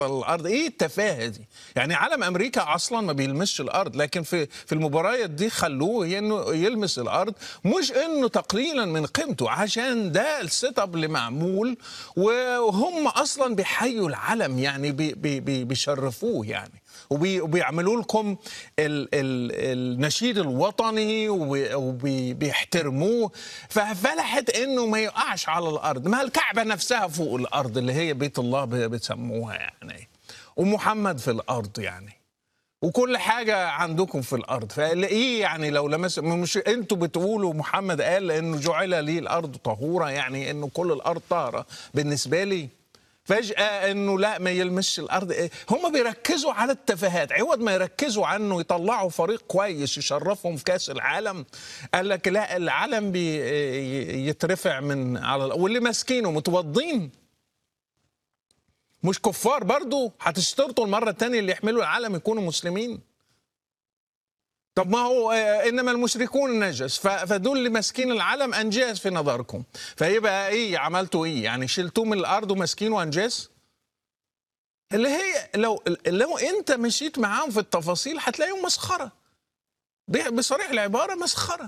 الارض ايه التفاهه دي يعني علم امريكا اصلا ما بيلمسش الارض لكن في في المباريات دي خلوه انه يلمس الارض مش انه تقليلا من قيمته عشان ده السيت اب اللي معمول وهم اصلا بيحيوا العلم يعني بي بي بي بيشرفوه يعني وبي وبيعملوا لكم ال ال النشيد الوطني وبي- وبيحترموه ففلحت انه ما يقعش على الارض ما الكعبه نفسها فوق الارض اللي هي بيت الله ب- بتسموها يعني ومحمد في الارض يعني وكل حاجة عندكم في الأرض فإيه يعني لو لمس مش أنتوا بتقولوا محمد قال إنه جعل لي الأرض طهورة يعني إنه كل الأرض طاهرة بالنسبة لي فجأة إنه لا ما يلمسش الأرض إيه؟ هم بيركزوا على التفاهات عوض ما يركزوا على إنه يطلعوا فريق كويس يشرفهم في كأس العالم قال لك لا العالم بيترفع من على واللي ماسكينه متوضين مش كفار برضو هتشترطوا المرة التانية اللي يحملوا العالم يكونوا مسلمين طب ما هو آه، انما المشركون نجس ف- فدول اللي ماسكين العالم انجاز في نظركم فيبقى ايه عملتوا ايه يعني شلتوه من الارض وماسكينه انجاز اللي هي لو لو انت مشيت معاهم في التفاصيل هتلاقيهم مسخره ب- بصريح العباره مسخره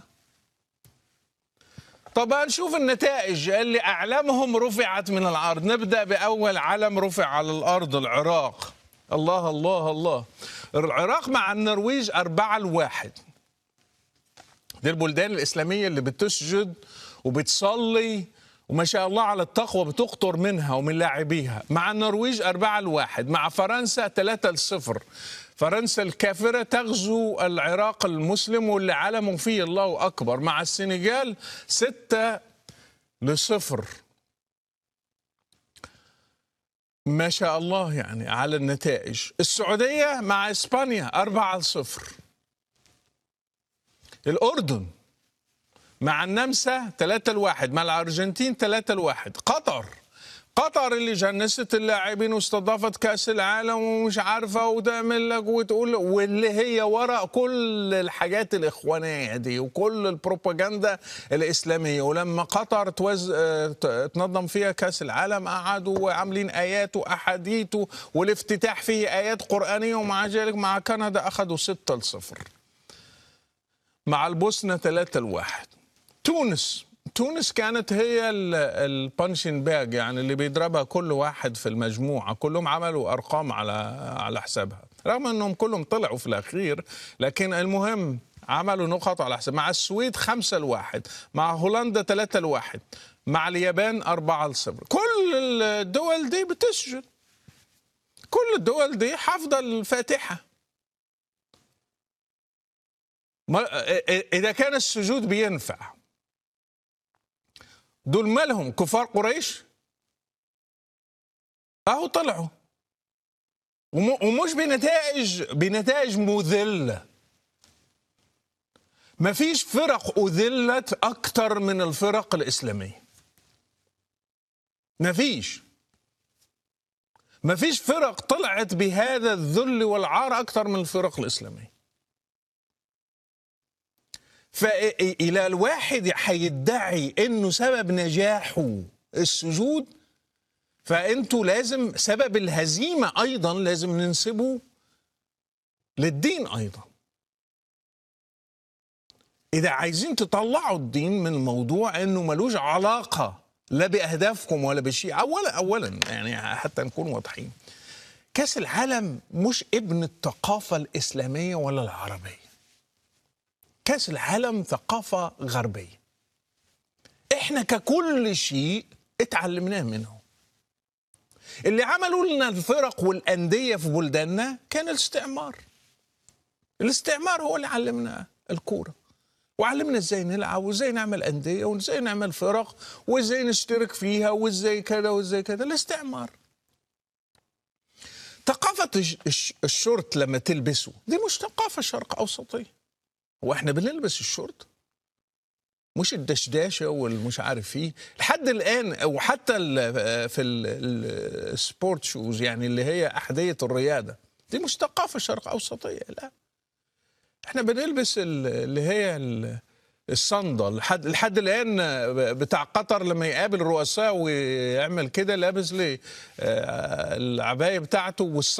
طب هنشوف النتائج اللي أعلامهم رفعت من الأرض نبدأ بأول علم رفع على الأرض العراق الله الله الله العراق مع النرويج أربعة لواحد دي البلدان الإسلامية اللي بتسجد وبتصلي وما شاء الله على التقوى بتقطر منها ومن لاعبيها مع النرويج أربعة لواحد مع فرنسا ثلاثة لصفر فرنسا الكافرة تغزو العراق المسلم واللي علموا فيه الله أكبر مع السنغال ستة لصفر ما شاء الله يعني على النتائج السعودية مع إسبانيا أربعة لصفر الأردن مع النمسا 3 لواحد مع الأرجنتين 3 لواحد قطر قطر اللي جنست اللاعبين واستضافت كأس العالم ومش عارفة وتعمل لك وتقول واللي هي وراء كل الحاجات الإخوانية دي وكل البروباغندا الإسلامية ولما قطر توز... اه، ت- تنظم فيها كأس العالم قعدوا عاملين آيات وأحاديث والافتتاح فيه آيات قرآنية ومع ذلك مع كندا أخذوا 6 لصفر مع البوسنة 3 لواحد تونس تونس كانت هي البانشين باج يعني اللي بيضربها كل واحد في المجموعة كلهم عملوا أرقام على على حسابها رغم أنهم كلهم طلعوا في الأخير لكن المهم عملوا نقط على حساب مع السويد خمسة لواحد مع هولندا ثلاثة لواحد مع اليابان أربعة لصفر كل الدول دي بتسجد كل الدول دي حافظة الفاتحة ما إذا كان السجود بينفع دول مالهم كفار قريش اهو طلعوا وم- ومش بنتائج بنتائج مذله ما فيش فرق اذلت اكتر من الفرق الاسلاميه ما فيش ما فيش فرق طلعت بهذا الذل والعار اكتر من الفرق الاسلاميه فإلى الواحد هيدعي انه سبب نجاحه السجود فانتوا لازم سبب الهزيمه ايضا لازم ننسبه للدين ايضا اذا عايزين تطلعوا الدين من الموضوع انه ملوش علاقه لا باهدافكم ولا بشيء اولا اولا يعني حتى نكون واضحين كاس العالم مش ابن الثقافه الاسلاميه ولا العربيه كاس العالم ثقافة غربية احنا ككل شيء اتعلمناه منه اللي عملوا لنا الفرق والأندية في بلداننا كان الاستعمار الاستعمار هو اللي علمنا الكورة وعلمنا ازاي نلعب وازاي نعمل أندية وازاي نعمل فرق وازاي نشترك فيها وازاي كذا وازاي كذا الاستعمار ثقافة الش- الش- الشورت لما تلبسه دي مش ثقافة شرق أوسطية هو احنا بنلبس الشورت مش الدشداشه والمش عارف ايه لحد الان وحتى ال في ال- السبورت شوز يعني اللي هي احذيه الرياده دي مش ثقافه شرق اوسطيه لا احنا بنلبس ال- اللي هي ال- الصندل لحد لحد الان بتاع قطر لما يقابل الرؤساء ويعمل كده لابس لي آه، العبايه بتاعته والصندل